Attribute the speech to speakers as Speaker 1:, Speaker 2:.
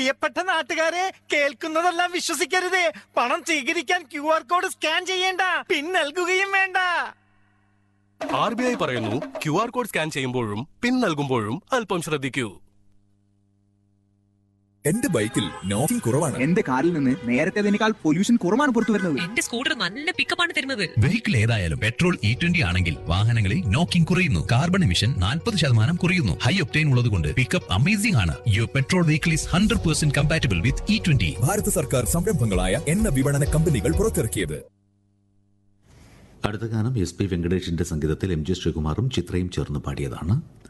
Speaker 1: പ്രിയപ്പെട്ട നാട്ടുകാരെ കേൾക്കുന്നതെല്ലാം വിശ്വസിക്കരുത് പണം സ്വീകരിക്കാൻ ക്യു ആർ കോഡ് സ്കാൻ ചെയ്യേണ്ട പിൻ നൽകുകയും വേണ്ട
Speaker 2: ആർ ബി ഐ പറയുന്നു ക്യു ആർ കോഡ് സ്കാൻ ചെയ്യുമ്പോഴും പിൻ നൽകുമ്പോഴും അല്പം ശ്രദ്ധിക്കൂ
Speaker 3: എന്റെ ബൈക്കിൽ നോക്കിംഗ് കുറവാണ്
Speaker 4: എന്റെ കാറിൽ നിന്ന് നേരത്തേതിനേക്കാൾ പൊല്യൂഷൻ കുറവാണ് പുറത്തു വരുന്നത്
Speaker 5: എന്റെ സ്കൂട്ടർ നല്ല പിക്കപ്പാണ് തരുന്നത്
Speaker 6: വെഹിക്കിൾ ഏതായാലും പെട്രോൾ ഇ ട്വന്റി ആണെങ്കിൽ വാഹനങ്ങളിൽ നോക്കിംഗ് കുറയുന്നു കാർബൺ എമിഷൻ നാൽപ്പത് ശതമാനം കുറയുന്നു ഹൈ ഒപ്റ്റൈൻ ഉള്ളതുകൊണ്ട് പിക്കപ്പ് അമേസിംഗ് ആണ് your petrol vehicle is hundred percent compatible with E twenty
Speaker 3: ഭാരത സർക്കാർ സംരംഭങ്ങളായ എണ്ണ വിപണന കമ്പനികൾ പുറത്തിറക്കിയത്
Speaker 7: അടുത്ത ഗാനം എസ് പി വെങ്കടേഷിന്റെ സംഗീതത്തിൽ എം ജി ശ്രീകുമാറും ചിത്രയും ചേർന്ന് പാടിയതാണ്